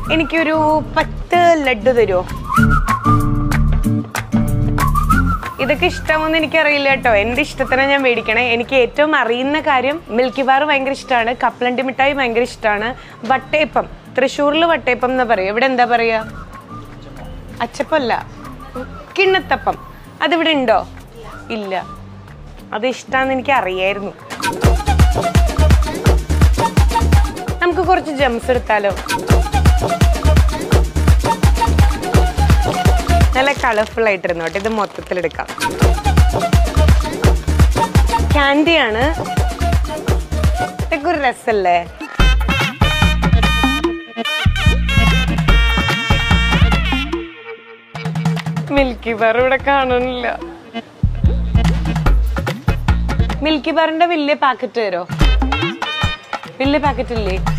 എനിക്കൊരു പത്ത് ലഡ്ഡു തരുമോ ഇതൊക്കെ ഇഷ്ടമൊന്നും എനിക്കറിയില്ല കേട്ടോ എൻ്റെ ഇഷ്ടത്തിന് ഞാൻ മേടിക്കണേ എനിക്ക് ഏറ്റവും അറിയുന്ന കാര്യം മിൽക്കി ബാർ ഭയങ്കര ഇഷ്ടമാണ് കപ്പലണ്ടി മിഠായി ഭയങ്കര ഇഷ്ടമാണ് വട്ടയപ്പം തൃശ്ശൂരിൽ വട്ടയപ്പം എന്നാ പറയുക ഇവിടെ എന്താ പറയുക അച്ചപ്പല്ല കിണ്ണത്തപ്പം അതിവിടെ ഉണ്ടോ ഇല്ല അത് ഇഷ്ടമാണെന്ന് എനിക്ക് അറിയായിരുന്നു നമുക്ക് കുറച്ച് ജംസ് എടുത്താലോ നല്ല കളർഫുൾ ആയിട്ടിരുന്നു കേട്ടോ ഇത് മൊത്തത്തിൽ എടുക്കാം ക്യാൻഡിയാണ് ഇതൊക്കെ ഒരു രസല്ലേ മിൽക്കി ബാർ ഇവിടെ കാണുന്നില്ല മിൽക്കി ബാറിന്റെ വലിയ പാക്കറ്റ് തരോ വലിയ പാക്കറ്റ് ഇല്ലേ